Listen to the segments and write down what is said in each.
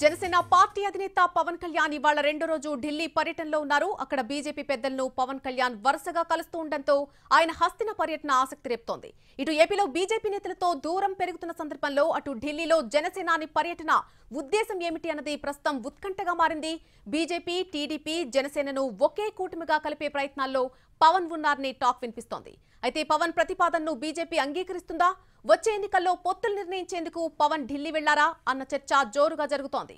Janasena party అధినేత పవన్ కళ్యాణ్ ఇవాళ రెండో రోజు ఢిల్లీ పర్యటనలో ఉన్నారు అక్కడ బీజేపీ పెద్దలను పవన్ కళ్యాణ్ వరుసగా కలుస్తూ ఉండడంతో ఆయన హస్తిన పర్యటన ఆసక్తి రేపుతోంది ఇటు ఏపీలో బీజేపీ నేతలతో దూరం పెరుగుతున్న సందర్భంలో అటు ఢిల్లీలో జనసేనాని పర్యటన ఉద్దేశం ఏమిటి అన్నది ప్రస్తుతం ఉత్కంఠగా మారింది బీజేపీ టీడీపీ జనసేనను ఒకే కూటమిగా కలిపే ప్రయత్నాల్లో పవన్ ఉన్నారని టాక్ వినిపిస్తోంది అయితే పవన్ ప్రతిపాదనను బీజేపీ అంగీకరిస్తుందా వచ్చే ఎన్నికల్లో పొత్తులు నిర్ణయించేందుకు పవన్ ఢిల్లీ వెళ్లారా అన్న చర్చ జోరుగా జరుగుతోంది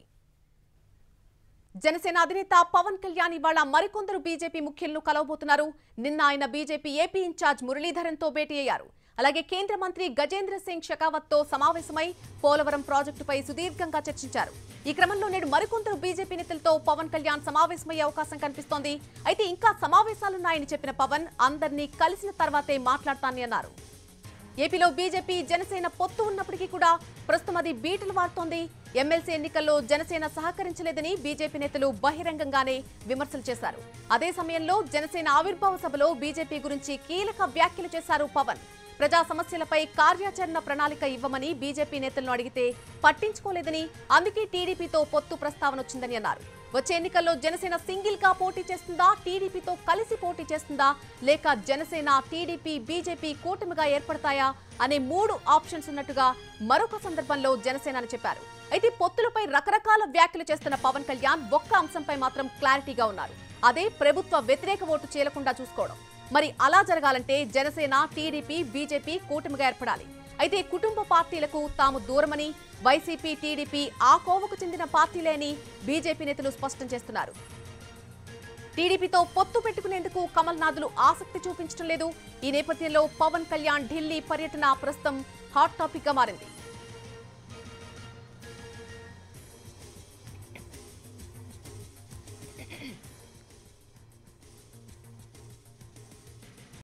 జనసేన అధినేత పవన్ కళ్యాణ్ ఇవాళ మరికొందరు బీజేపీ ముఖ్యులను కలవబోతున్నారు నిన్న ఆయన బీజేపీ ఏపీ ఇన్ఛార్జ్ మురళీధరన్ తో భేటీ అయ్యారు అలాగే కేంద్ర మంత్రి గజేంద్ర సింగ్ షెకావత్ తో సమావేశమై పోలవరం ప్రాజెక్టుపై సుదీర్ఘంగా చర్చించారు ఈ క్రమంలో నేడు మరికొందరు బీజేపీ నేతలతో పవన్ కళ్యాణ్ సమావేశమయ్యే అవకాశం కనిపిస్తోంది అయితే ఇంకా సమావేశాలున్నాయని చెప్పిన పవన్ అందరినీ కలిసిన తర్వాతే మాట్లాడతానని అన్నారు ఏపీలో బీజేపీ జనసేన పొత్తు ఉన్నప్పటికీ కూడా ప్రస్తుతం అది బీటలు వాడుతోంది ఎమ్మెల్సీ ఎన్నికల్లో జనసేన సహకరించలేదని బీజేపీ నేతలు బహిరంగంగానే విమర్శలు చేశారు అదే సమయంలో జనసేన ఆవిర్భావ సభలో బీజేపీ గురించి కీలక వ్యాఖ్యలు చేశారు పవన్ ప్రజా సమస్యలపై కార్యాచరణ ప్రణాళిక ఇవ్వమని బీజేపీ నేతలను అడిగితే పట్టించుకోలేదని అందుకే టీడీపీతో పొత్తు ప్రస్తావన వచ్చిందని అన్నారు వచ్చే ఎన్నికల్లో జనసేన సింగిల్ గా పోటీ చేస్తుందా టీడీపీతో కలిసి పోటీ చేస్తుందా లేక జనసేన టీడీపీ బీజేపీ కూటమిగా ఏర్పడతాయా అనే మూడు ఆప్షన్స్ ఉన్నట్టుగా మరొక సందర్భంలో జనసేనాని చెప్పారు అయితే పొత్తులపై రకరకాల వ్యాఖ్యలు చేస్తున్న పవన్ కళ్యాణ్ ఒక్క అంశంపై మాత్రం క్లారిటీగా ఉన్నారు అదే ప్రభుత్వ వ్యతిరేక ఓటు చేయకుండా చూసుకోవడం మరి అలా జరగాలంటే జనసేన టీడీపీ బీజేపీ కూటమిగా ఏర్పడాలి అయితే కుటుంబ పార్టీలకు తాము దూరమని వైసీపీ టీడీపీ ఆ కోవకు చెందిన పార్టీలే అని బీజేపీ నేతలు స్పష్టం చేస్తున్నారు టీడీపీతో పొత్తు పెట్టుకునేందుకు కమల్ నాథులు ఆసక్తి చూపించడం లేదు ఈ నేపథ్యంలో పవన్ కళ్యాణ్ ఢిల్లీ పర్యటన ప్రస్తుతం హాట్ టాపిక్ గా మారింది